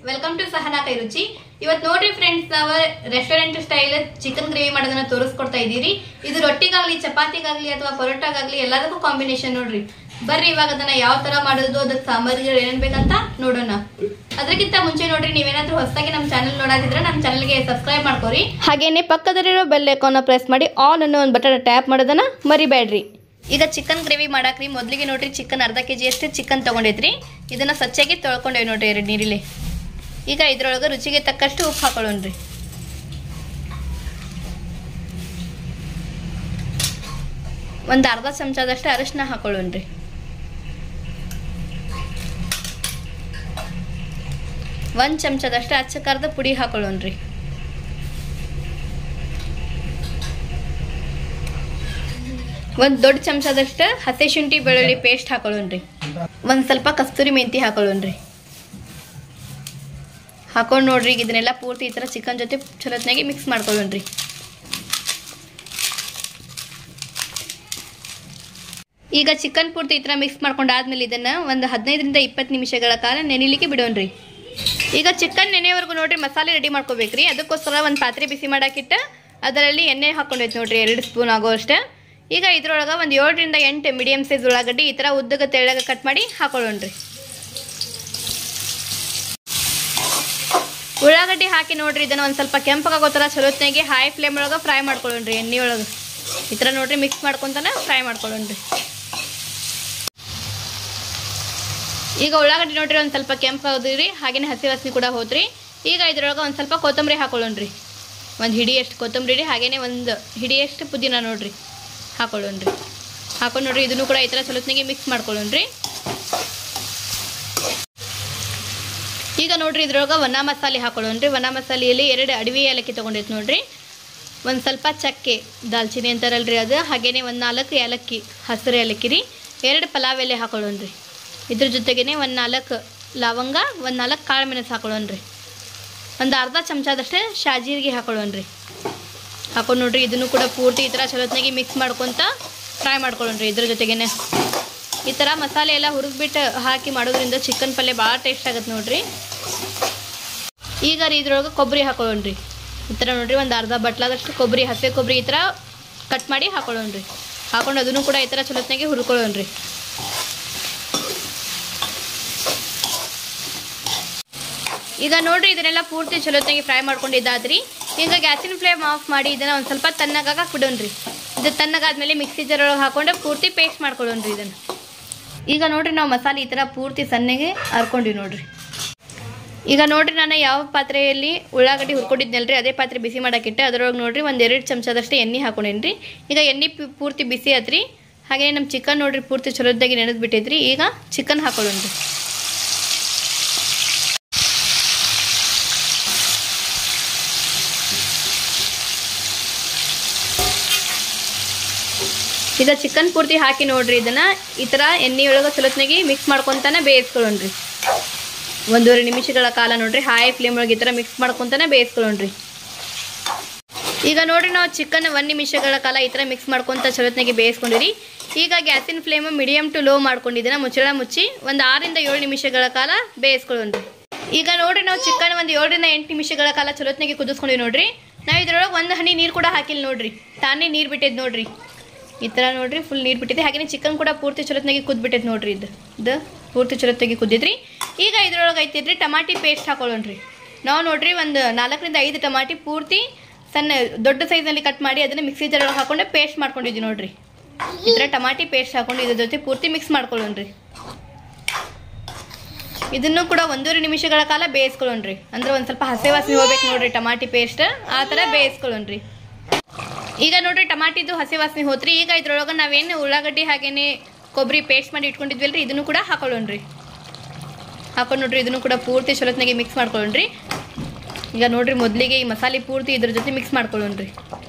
welcome to Sahana ಕೈ ರುಚಿ ಇವತ್ ನೋಡ್ರಿ ಫ್ರೆಂಡ್ಸ್ ನಾವು ರೆಸ್ಟೋರೆಂಟ್ ಸ್ಟೈಲ್ ಚಿಕನ್ ಗ್ರೇವಿ ಮಾಡೋದನ್ನ ತೋರಿಸ್ಕೊಡ್ತಾ ಇದ್ದೀರಿ ಇದು ರೊಟ್ಟಿಗಾಗ್ಲಿ ಚಪಾತಿಗಾಗ್ಲಿ ಅಥವಾ ಪರೋಟಾಗಾಗ್ಲಿ ಎಲ್ಲದಕ್ಕೂ ಕಾಂಬಿನೇಷನ್ ನೋಡ್ರಿ ಬರ್ರಿ ಇವಾಗ ಅದನ್ನ ಯಾವ ತರ ಮಾಡೋದು ಅದಕ್ಕೆ ಸಾಮಗ್ರಿಗಳು ಏನೇನ್ ಬೇಕಂತ ನೋಡೋಣ ಅದಕ್ಕಿಂತ ಮುಂಚೆ ನೋಡ್ರಿ ನೀವೇನಾದ್ರೂ ಹೊಸದಾಗಿ ನಮ್ಮ ಚಾನಲ್ ನೋಡಾತಿದ್ರೆ ನಮ್ಮ ಚಾನಲ್ಗೆ ಸಬ್ಸ್ಕ್ರೈಬ್ ಮಾಡ್ಕೋರಿ ಹಾಗೇನೆ ಪಕ್ಕದಲ್ಲಿರೋ ಬೆಲ್ ಐಕಾನ್ ಪ್ರೆಸ್ ಮಾಡಿ ಆಲ್ ಅನ್ನೋ ಒಂದು ಬಟನ್ ಟ್ಯಾಪ್ ಮಾಡೋದನ್ನ ಮರಿಬೇಡ್ರಿ ಈಗ ಚಿಕನ್ ಗ್ರೇವಿ ಮಾಡಾಕ್ರಿ ಮೊದಲಿಗೆ ನೋಡ್ರಿ ಚಿಕನ್ ಅರ್ಧ ಕೆ ಜಿ ಅಷ್ಟು ಚಿಕನ್ ತೊಗೊಂಡೈತ್ರಿ ಇದನ್ನ ಸ್ವಚ್ಛಾಗಿ ತೊಳ್ಕೊಂಡೇವಿ ನೋಡ್ರಿ ಎರಡು ನೀರಿಲಿ ಈಗ ಇದ್ರೊಳಗೆ ರುಚಿಗೆ ತಕ್ಕಷ್ಟು ಉಪ್ಪು ಹಾಕೊಳ್ಳೋಣ್ರಿ ಒಂದು ಅರ್ಧ ಚಮಚದಷ್ಟು ಅರಿಶಿನ ಹಾಕೊಳ್ಳೋಣ್ರಿ ಒಂದು ಚಮಚದಷ್ಟು ಅಚ್ಚ ಖಾರದ ಪುಡಿ ಹಾಕೊಳ್ಳೋಣ್ರಿ ಒಂದು ದೊಡ್ಡ ಚಮಚದಷ್ಟು ಹಸಿ ಶುಂಠಿ ಬೆಳ್ಳುಳ್ಳಿ ಪೇಸ್ಟ್ ಹಾಕೊಳ್ಳೋಣ್ರಿ ಒಂದು ಸ್ವಲ್ಪ ಕಸ್ತೂರಿ ಮೆಂತಿ ಹಾಕೊಳ್ಳೋಣ್ರಿ ಹಾಕೊಂಡು ನೋಡ್ರಿ ಈಗ ಇದನ್ನೆಲ್ಲ ಪೂರ್ತಿ ಈ ಥರ ಚಿಕನ್ ಜೊತೆ ಚಲೋತ್ನಾಗಿ ಮಿಕ್ಸ್ ಮಾಡ್ಕೊಳ್ಳೋಣ್ರಿ ಈಗ ಚಿಕನ್ ಪೂರ್ತಿ ಈ ಥರ ಮಿಕ್ಸ್ ಮಾಡ್ಕೊಂಡಾದ್ಮೇಲೆ ಇದನ್ನು ಒಂದು ಹದಿನೈದರಿಂದ ಇಪ್ಪತ್ತು ನಿಮಿಷಗಳ ಕಾಲ ನೆನಿಲಿಕ್ಕೆ ಬಿಡೋಣ್ರಿ ಈಗ ಚಿಕನ್ ನೆನೆಯವರೆಗೂ ನೋಡ್ರಿ ಮಸಾಲೆ ರೆಡಿ ಮಾಡ್ಕೋಬೇಕ್ರಿ ಅದಕ್ಕೋಸ್ಕರ ಒಂದು ಪಾತ್ರೆ ಬಿಸಿ ಮಾಡಾಕಿಟ್ಟ ಅದರಲ್ಲಿ ಎಣ್ಣೆ ಹಾಕೊಂಡೈತೆ ನೋಡ್ರಿ ಎರಡು ಸ್ಪೂನ್ ಆಗೋ ಅಷ್ಟೇ ಈಗ ಇದ್ರೊಳಗೆ ಒಂದು ಏಳರಿಂದ ಎಂಟು ಮೀಡಿಯಮ್ ಸೈಜ್ ಉಳ್ಳಾಗಡ್ಡಿ ಈ ಥರ ಉದ್ದಗ ತೆಳ್ಳಗ ಕಟ್ ಮಾಡಿ ಹಾಕೊಳ್ಳೋಣ್ರಿ ಉಳ್ಳಾಗಡ್ಡಿ ಹಾಕಿ ನೋಡ್ರಿ ಇದನ್ನ ಒಂದು ಸ್ವಲ್ಪ ಕೆಂಪಗಾಗೋ ಥರ ಚಲೋತ್ನಾಗಿ ಹೈ ಫ್ಲೇಮ್ ಒಳಗೆ ಫ್ರೈ ಮಾಡ್ಕೊಳ್ಳೋಣ್ರಿ ಎಣ್ಣೆ ಒಳಗೆ ಈ ಥರ ನೋಡ್ರಿ ಮಿಕ್ಸ್ ಮಾಡ್ಕೊತಾನೆ ಫ್ರೈ ಮಾಡ್ಕೊಳ್ಳೋಣ್ರಿ ಈಗ ಉಳ್ಳಾಗಡ್ಡಿ ನೋಡ್ರಿ ಒಂದು ಸ್ವಲ್ಪ ಕೆಂಪಾಗೋದ್ರಿ ಹಾಗೇನೆ ಹಸಿ ವಾಸನೆ ಕೂಡ ಹೋದ್ರಿ ಈಗ ಇದ್ರೊಳಗೆ ಒಂದು ಸ್ವಲ್ಪ ಕೊತ್ತಂಬರಿ ಹಾಕೊಳ್ಳೋಣ್ರಿ ಒಂದು ಹಿಡಿಯಷ್ಟು ಕೊತ್ತಂಬರಿ ರೀ ಹಾಗೇನೆ ಒಂದು ಹಿಡಿಯಷ್ಟು ಪುದೀನ ನೋಡ್ರಿ ಹಾಕೊಳ್ಳೋಣ್ರಿ ಹಾಕೊಂಡು ನೋಡ್ರಿ ಇದನ್ನು ಕೂಡ ಈ ಥರ ಸ್ವಲ್ಪನಾಗೆ ಮಿಕ್ಸ್ ಮಾಡ್ಕೊಳ್ಳೋಣ್ರಿ ಈಗ ನೋಡ್ರಿ ಇದ್ರೊಳಗೆ ಒಣ ಮಸಾಲೆ ಹಾಕೊಳ್ಳೋಣ್ರಿ ಒಣ ಮಸಾಲೆಯಲ್ಲಿ ಎರಡು ಅಡವಿ ಏಲಕ್ಕಿ ತೊಗೊಂಡೈತೆ ನೋಡ್ರಿ ಒಂದು ಸ್ವಲ್ಪ ಚಕ್ಕೆ ದಾಲ್ಚಿನ್ನಿ ಅಂತಾರಲ್ರಿ ಅದು ಹಾಗೇನೆ ಒಂದು ನಾಲ್ಕು ಏಲಕ್ಕಿ ಹಸಿರು ಏಲಕ್ಕಿ ರೀ ಎರಡು ಪಲಾವ್ ಎಲೆ ಹಾಕೊಳ್ಳೋಣ್ರಿ ಇದ್ರ ಜೊತೆಗೇನೆ ಒಂದು ನಾಲ್ಕು ಲವಂಗ ಒಂದು ನಾಲ್ಕು ಕಾಳು ಮೆಣಸು ಹಾಕೊಳ್ಳೋಣ್ರಿ ಒಂದು ಅರ್ಧ ಚಮಚದಷ್ಟೇ ಶಾಜೀರಿಗೆ ಹಾಕೊಳ್ಳೋಣ್ರಿ ಹಾಕೊಂಡು ನೋಡ್ರಿ ಇದನ್ನು ಕೂಡ ಪೂರ್ತಿ ಈ ಥರ ಚಲೋತ್ನಾಗಿ ಮಿಕ್ಸ್ ಮಾಡ್ಕೊತ ಫ್ರೈ ಮಾಡ್ಕೊಳ್ಳೋಣ್ರಿ ಇದ್ರ ಜೊತೆಗೇನೆ ಈ ಥರ ಮಸಾಲೆ ಎಲ್ಲ ಹುರಿದ್ಬಿಟ್ಟು ಹಾಕಿ ಮಾಡೋದ್ರಿಂದ ಚಿಕನ್ ಪಲ್ಯ ಭಾಳ ಟೇಸ್ಟ್ ಆಗುತ್ತೆ ನೋಡ್ರಿ ಈಗ ರೀ ಇದ್ರೊಳಗೆ ಕೊಬ್ಬರಿ ಹಾಕೊಳ್ಳೋಣ್ರಿ ಈ ಥರ ನೋಡ್ರಿ ಒಂದು ಅರ್ಧ ಬಟ್ಲಾದಷ್ಟು ಕೊಬ್ಬರಿ ಹಸಿ ಕೊಬ್ಬರಿ ಈ ಥರ ಕಟ್ ಮಾಡಿ ಹಾಕೊಳ್ಳೋಣ್ರಿ ಹಾಕೊಂಡು ಅದನ್ನು ಕೂಡ ಈ ಥರ ಚಲೋತ್ನಾಗಿ ಹುರ್ಕೊಳ್ಳೋಣ್ರಿ ಈಗ ನೋಡ್ರಿ ಇದನ್ನೆಲ್ಲ ಪೂರ್ತಿ ಚಲೋತ್ನಾಗಿ ಫ್ರೈ ಮಾಡ್ಕೊಂಡಿದ್ದಾದ್ರಿ ಈಗ ಗ್ಯಾಸಿನ ಫ್ಲೇಮ್ ಆಫ್ ಮಾಡಿ ಇದನ್ನ ಒಂದು ಸ್ವಲ್ಪ ತಣ್ಣಗಾಗಕ್ಕೆ ಬಿಡೋಣ್ರಿ ಇದು ತಣ್ಣಗಾದ್ಮೇಲೆ ಮಿಕ್ಸಿ ಜಾರ್ ಒಳಗೆ ಹಾಕೊಂಡು ಪೂರ್ತಿ ಪೇಸ್ಟ್ ಮಾಡ್ಕೊಳ್ಳೋಣ್ರಿ ಇದನ್ನು ಈಗ ನೋಡ್ರಿ ನಾವು ಮಸಾಲೆ ಈ ಥರ ಪೂರ್ತಿ ಸಣ್ಣಗೆ ಹರ್ಕೊಂಡಿವಿ ನೋಡ್ರಿ ಈಗ ನೋಡ್ರಿ ನಾನು ಯಾವ ಪಾತ್ರೆಯಲ್ಲಿ ಉಳ್ಳಾಗಡ್ಡಿ ಹುರ್ಕೊಂಡಿದ್ನಲ್ರಿ ಅದೇ ಪಾತ್ರೆ ಬಿಸಿ ಮಾಡಕ್ಕಿಟ್ಟೆ ಅದರೊಳಗೆ ನೋಡ್ರಿ ಒಂದು ಎರಡು ಚಮಚದಷ್ಟು ಎಣ್ಣೆ ಹಾಕೊಂಡೇನ್ರಿ ಈಗ ಎಣ್ಣೆ ಪಿ- ಪೂರ್ತಿ ಬಿಸಿ ಆತ್ರಿ ಹಾಗೆ ನಮ್ಮ ಚಿಕನ್ ನೋಡ್ರಿ ಪೂರ್ತಿ ಚಲೋದಾಗಿ ನೆನೆದು ಬಿಟ್ಟೈತ್ರಿ ಈಗ ಚಿಕನ್ ಹಾಕೊಳ್ಳೋಣ್ರಿ ಈಗ ಚಿಕನ್ ಪೂರ್ತಿ ಹಾಕಿ ನೋಡ್ರಿ ಇದನ್ನ ಈ ಥರ ಎಣ್ಣೆ ಒಳಗೆ ಚಲೋತ್ನಾಗಿ ಮಿಕ್ಸ್ ಮಾಡ್ಕೊತಾನೆ ಬೇಯಿಸ್ಕೊಳ್ಳೋಣ್ರಿ ಒಂದೂವರೆ ನಿಮಿಷಗಳ ಕಾಲ ನೋಡ್ರಿ ಹೈ ಫ್ಲೇಮ್ ಒಳಗೆ ಈ ಥರ ಮಿಕ್ಸ್ ಮಾಡ್ಕೊತಾನೆ ಬೇಯಿಸ್ಕೊಳ್ಳೋಣ್ರಿ ಈಗ ನೋಡ್ರಿ ನಾವು ಚಿಕನ್ ಒಂದು ನಿಮಿಷಗಳ ಕಾಲ ಈ ಥರ ಮಿಕ್ಸ್ ಮಾಡ್ಕೊತ ಚಲೋತ್ನಾಗಿ ಬೇಯಿಸ್ಕೊಂಡಿರಿ ಈಗ ಗ್ಯಾಸಿನ ಫ್ಲೇಮ್ ಮೀಡಿಯಮ್ ಟು ಲೋ ಮಾಡ್ಕೊಂಡಿದ್ದೀನ ಮುಚ್ಚಳ ಮುಚ್ಚಿ ಒಂದು ಆರರಿಂದ ಏಳು ನಿಮಿಷಗಳ ಕಾಲ ಬೇಯಿಸ್ಕೊಳ್ಳೋಣ್ರಿ ಈಗ ನೋಡ್ರಿ ನಾವು ಚಿಕನ್ ಒಂದು ಏಳರಿಂದ ಎಂಟು ನಿಮಿಷಗಳ ಕಾಲ ಚಲೋತ್ನಾಗಿ ಕುದಿಸ್ಕೊಂಡಿವಿ ನೋಡ್ರಿ ನಾವು ಇದ್ರೊಳಗೆ ಒಂದು ಹನಿ ನೀರು ಕೂಡ ಹಾಕಿಲ್ಲ ನೋಡ್ರಿ ತಾನೇ ನೀರು ಬಿಟ್ಟಿದ್ದು ನೋಡ್ರಿ ಈ ಥರ ನೋಡ್ರಿ ಫುಲ್ ನೀರು ಬಿಟ್ಟಿದೆ ಹಾಗೆಯೇ ಚಿಕನ್ ಕೂಡ ಪೂರ್ತಿ ಚಲೋತ್ನಾಗಿ ಕುದ್ಬಿಟ್ಟೈತೆ ನೋಡ್ರಿ ಇದು ಇದು ಪೂರ್ತಿ ಚಲೋತ್ನಾಗಿ ಕುದ್ದಿದ್ರಿ ಈಗ ಇದ್ರೊಳಗೆ ಐತಿದ್ರಿ ಟಮಾಟಿ ಪೇಸ್ಟ್ ಹಾಕೊಳ್ಳೋಣ್ರಿ ನಾವು ನೋಡ್ರಿ ಒಂದು ನಾಲ್ಕರಿಂದ ಐದು ಟಮಾಟಿ ಪೂರ್ತಿ ಸಣ್ಣ ದೊಡ್ಡ ಸೈಜ್ನಲ್ಲಿ ಕಟ್ ಮಾಡಿ ಅದನ್ನ ಮಿಕ್ಸಿ ಜಾರ್ ಒಳಗೆ ಹಾಕೊಂಡು ಪೇಸ್ಟ್ ಮಾಡ್ಕೊಂಡಿದ್ವಿ ನೋಡ್ರಿ ಈ ಥರ ಟಮಾಟಿ ಪೇಸ್ಟ್ ಹಾಕೊಂಡು ಇದ್ರ ಜೊತೆ ಪೂರ್ತಿ ಮಿಕ್ಸ್ ಮಾಡ್ಕೊಳ್ಳೋಣ್ರಿ ಇದನ್ನು ಕೂಡ ಒಂದೂವರೆ ನಿಮಿಷಗಳ ಕಾಲ ಬೇಯಿಸ್ಕೊಳ್ಳೋಣ್ರಿ ಅಂದ್ರೆ ಒಂದು ಸ್ವಲ್ಪ ಹಸೆ ವಾಸನೆ ಹೋಗ್ಬೇಕು ನೋಡ್ರಿ ಟಮಾಟಿ ಪೇಸ್ಟ್ ಆ ಥರ ಬೇಯಿಸ್ಕೊಳ್ಳೋಣ್ರಿ ಈಗ ನೋಡ್ರಿ ಟಮಾಟಿದು ಹಸಿ ವಾಸನೆ ಹೋತ್ರಿ ಈಗ ಇದ್ರೊಳಗೆ ನಾವೇನು ಉಳ್ಳಾಗಡ್ಡಿ ಹಾಗೇನೆ ಕೊಬ್ಬರಿ ಪೇಸ್ಟ್ ಮಾಡಿ ಇಟ್ಕೊಂಡಿದ್ವಲ್ರಿ ಇದನ್ನು ಕೂಡ ಹಾಕೊಳ್ಳೋಣ್ರಿ ಹಾಕೊಂಡು ನೋಡ್ರಿ ಇದನ್ನು ಕೂಡ ಪೂರ್ತಿ ಚಲೋತ್ನಾಗಿ ಮಿಕ್ಸ್ ಮಾಡ್ಕೊಳ್ಳೋಣ್ರಿ ಈಗ ನೋಡ್ರಿ ಮೊದಲಿಗೆ ಈ ಮಸಾಲೆ ಪೂರ್ತಿ ಇದ್ರ ಜೊತೆ ಮಿಕ್ಸ್ ಮಾಡ್ಕೊಳ್ಳೋಣ್ರಿ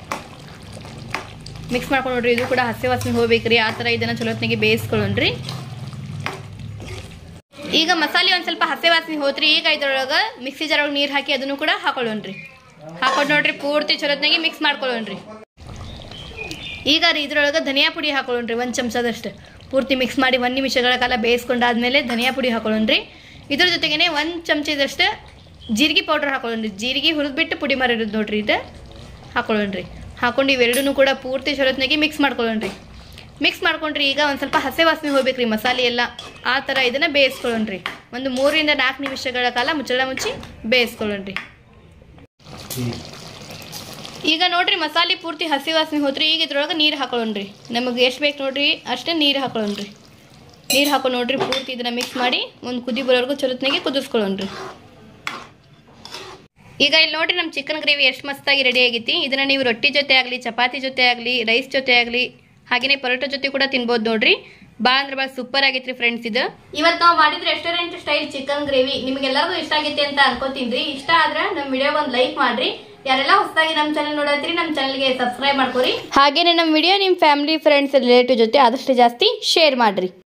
ಮಿಕ್ಸ್ ಮಾಡ್ಕೊಂಡು ನೋಡ್ರಿ ಇದು ಕೂಡ ಹಸಿ ವಾಸನೆ ಹೋಗ್ಬೇಕ್ರಿ ಆ ಥರ ಇದನ್ನು ಚಲೋತ್ನಾಗಿ ಬೇಯಿಸ್ಕೊಳ್ಳೋಣ್ರಿ ಈಗ ಮಸಾಲೆ ಒಂದು ಸ್ವಲ್ಪ ಹಸಿ ವಾಸನೆ ಹೋತ್ರಿ ಈಗ ಇದ್ರೊಳಗೆ ಮಿಕ್ಸಿ ಜಾರ್ ಒಳಗೆ ನೀರು ಹಾಕಿ ಅದನ್ನು ಕೂಡ ಹಾಕೊಳ್ಳೋಣ್ರಿ ಹಾಕೊಂಡು ನೋಡ್ರಿ ಪೂರ್ತಿ ಚಲೋತ್ನಾಗಿ ಮಿಕ್ಸ್ ಮಾಡ್ಕೊಳ್ಳೋಣ್ರಿ ಈಗ ರೀ ಇದ್ರೊಳಗೆ ಧನಿಯಾ ಪುಡಿ ಹಾಕೊಳ್ಳೋಣ್ರಿ ಒಂದು ಚಮಚದಷ್ಟು ಪೂರ್ತಿ ಮಿಕ್ಸ್ ಮಾಡಿ ಒಂದು ನಿಮಿಷಗಳ ಕಾಲ ಬೇಯಿಸ್ಕೊಂಡಾದ್ಮೇಲೆ ಧನಿಯಾ ಪುಡಿ ಹಾಕೊಳ್ಳೋಣ್ರಿ ಇದ್ರ ಜೊತೆಗೇನೆ ಒಂದು ಚಮಚದಷ್ಟು ಜೀರಿಗೆ ಪೌಡ್ರ್ ಹಾಕೊಳ್ಳೋಣ್ರಿ ಜೀರಿಗೆ ಹುರಿದ್ಬಿಟ್ಟು ಪುಡಿ ಮಾಡಿರೋದು ನೋಡ್ರಿ ಇದು ಹಾಕೊಳ್ಳೋಣ್ರಿ ಹಾಕೊಂಡು ಇವೆರಡೂ ಕೂಡ ಪೂರ್ತಿ ಚಲೋತ್ನಾಗಿ ಮಿಕ್ಸ್ ಮಾಡ್ಕೊಳ್ಳೋಣ್ರಿ ಮಿಕ್ಸ್ ಮಾಡ್ಕೊಂಡ್ರಿ ಈಗ ಒಂದು ಸ್ವಲ್ಪ ಹಸೆ ವಾಸನೆ ಹೋಗ್ಬೇಕ್ರಿ ಮಸಾಲೆ ಎಲ್ಲ ಆ ಥರ ಇದನ್ನು ಬೇಯಿಸ್ಕೊಳ್ಳೋಣ್ರಿ ಒಂದು ಮೂರರಿಂದ ನಾಲ್ಕು ನಿಮಿಷಗಳ ಕಾಲ ಮುಚ್ಚಳ ಮುಚ್ಚಿ ಬೇಯಿಸ್ಕೊಳ್ಳೋಣ್ರಿ ಈಗ ನೋಡ್ರಿ ಮಸಾಲೆ ಪೂರ್ತಿ ಹಸಿ ವಾಸನೆ ಹೋತ್ರಿ ಈಗ ಇದ್ರೊಳಗೆ ನೀರು ಹಾಕೊಳ್ಳೋಣ್ರಿ ನಮಗೆ ಎಷ್ಟು ಬೇಕು ನೋಡ್ರಿ ಅಷ್ಟೇ ನೀರು ಹಾಕೊಳ್ಳೋಣ್ರಿ ನೀರು ಹಾಕೊಂಡು ನೋಡ್ರಿ ಪೂರ್ತಿ ಇದನ್ನ ಮಿಕ್ಸ್ ಮಾಡಿ ಒಂದು ಕುದಿ ಬರೋವರೆಗೂ ಚಲೋತ್ನಾಗೆ ಕುದಿಸ್ಕೊಳ್ಳೋಣ್ರಿ ಈಗ ಇಲ್ಲಿ ನೋಡ್ರಿ ನಮ್ಮ ಚಿಕನ್ ಗ್ರೇವಿ ಎಷ್ಟು ಮಸ್ತಾಗಿ ರೆಡಿ ಆಗೈತಿ ಇದನ್ನ ನೀವು ರೊಟ್ಟಿ ಜೊತೆ ಆಗಲಿ ಚಪಾತಿ ಜೊತೆ ಆಗಲಿ ರೈಸ್ ಜೊತೆ ಆಗಲಿ ಹಾಗೇನೆ ಪರೋಟ ಜೊತೆ ಕೂಡ ತಿನ್ಬೋದು ನೋಡ್ರಿ ಭಾಳ ಅಂದ್ರೆ ಭಾಳ ಸೂಪರ್ ಆಗೈತ್ರಿ ಫ್ರೆಂಡ್ಸ್ ಇದು ಇವತ್ತು ನಾವು ಮಾಡಿದ ರೆಸ್ಟೋರೆಂಟ್ ಸ್ಟೈಲ್ ಚಿಕನ್ ಗ್ರೇವಿ ನಿಮಗೆಲ್ಲರಿಗೂ ಇಷ್ಟ ಆಗೈತಿ ಅಂತ ಅನ್ಕೋತೀನಿ ಇಷ್ಟ ಆದ್ರೆ ನಮ್ಮ ವಿಡಿಯೋ ಒಂದು ಲೈಕ್ ಮಾಡ್ರಿ ಯಾರೆಲ್ಲ ಹೊಸದಾಗಿ ನಮ್ಮ ಚಾನಲ್ ನೋಡತ್ತೀರಿ ನಮ್ಮ ಚಾನಲ್ಗೆ ಸಬ್ಸ್ಕ್ರೈಬ್ ಮಾಡ್ಕೊರಿ ಹಾಗೇನೆ ನಮ್ಮ ವಿಡಿಯೋ ನಿಮ್ಮ ಫ್ಯಾಮಿಲಿ ಫ್ರೆಂಡ್ಸ್ ರಿಲೇಟಿವ್ ಜೊತೆ ಆದಷ್ಟು ಜಾಸ್ತಿ ಶೇರ್ ಮಾಡ್ರಿ